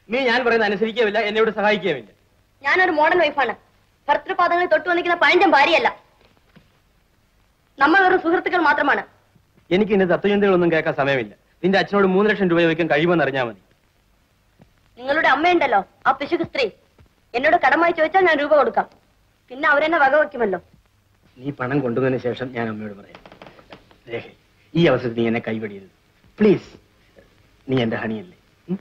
നീ ഞാൻ പറയുന്നത് അനുസരിക്കുകയില്ല എന്നോട് സഹായിക്കുകയുമില്ല ഞാനൊരു മോഡേൺ വൈഫാണ് ഭർത്തൃപാദങ്ങളിൽ തൊട്ടു വന്നിരിക്കുന്ന പഴഞ്ചൻ ഭാര്യയല്ല നമ്മൾ വെറും സുഹൃത്തുക്കൾ മാത്രമാണ് എനിക്ക് ഇന്ന് തത്വചിന്തകളൊന്നും കേൾക്കാൻ സമയമില്ല നിന്റെ അച്ഛനോട് മൂന്ന് ലക്ഷം രൂപ ചോദിക്കാൻ കഴിയുമെന്ന് അറിഞ്ഞാൽ മതി നിങ്ങളുടെ അമ്മയുണ്ടല്ലോ ആ പിശുക്ക് സ്ത്രീ എന്നോട് കടമായി ചോദിച്ചാൽ ഞാൻ രൂപ കൊടുക്കാം പിന്നെ അവരെന്നെ വകവയ്ക്കുമല്ലോ നീ പണം കൊണ്ടുവന്നതിന് ശേഷം ഞാൻ അമ്മയോട് പറയാം രേഖ ഈ അവസരത്തിൽ നീ എന്നെ കൈവടിയരുത് പ്ലീസ് നീ എന്റെ ഹണിയല്ലേ ഉം?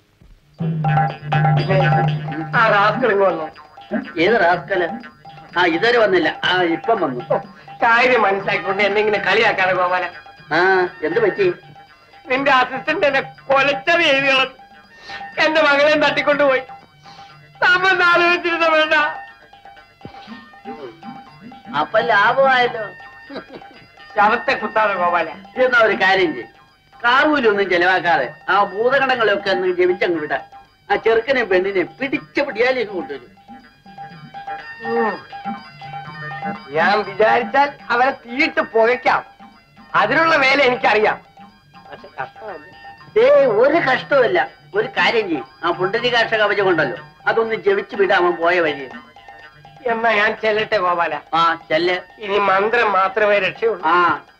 ആ റാസ്കൾ ഇങ്ങ് വന്നു ഏത് റാസ്കല് ആ ഇതുവരെ വന്നില്ല ആ ഇപ്പം വന്നു കാര്യം മനസ്സിലാക്കിക്കൊണ്ട് എന്തെങ്കിലും കളിയാക്കാണ് ഗോപാല ആ എന്ത് പറ്റി നിന്റെ അസിസ്റ്റന്റ് എന്നെ കൊലച്ചത് എഴുതികളും എന്റെ മകളെയും തട്ടിക്കൊണ്ടുപോയി നമ്മൾ ആലോചിച്ചിരുന്ന വേണ്ട അപ്പൊ ലാഭമായല്ലോ ശവത്തെ കുത്താതെ ഗോപാല എന്നാ ഒരു കാര്യം ചെയ്യും കാവൂലൊന്നും ചെലവാക്കാതെ ആ ഭൂതഗണങ്ങളെയൊക്കെ ഒന്ന് ജപിച്ചങ്ങ് വിടാം ആ ചെറുക്കനെയും പെണ്ണിനെയും പിടിച്ച പിടിയാലേക്ക് കൊണ്ടുവരും ഉം. ഞാൻ വിചാരിച്ചാൽ അവരെ തീയിട്ട് പുകയ്ക്കാം അതിനുള്ള വേല എനിക്കറിയാം പക്ഷെ കഷ്ടമല്ലേ ഏ ഒരു കഷ്ടവുമില്ല ഒരു കാര്യം ചെയ്യും ആ പുണ്ടരികാക്ഷ കവചം കൊണ്ടല്ലോ അതൊന്ന് ജപിച്ചു വിടാം അവൻ പോയ വഴി എന്നാ ഞാൻ ചെല്ലട്ടെ ഗോപാല ആ ചെല്ല് ഇനി മന്ത്രം മാത്രമേ രക്ഷയുള്ളൂ ആ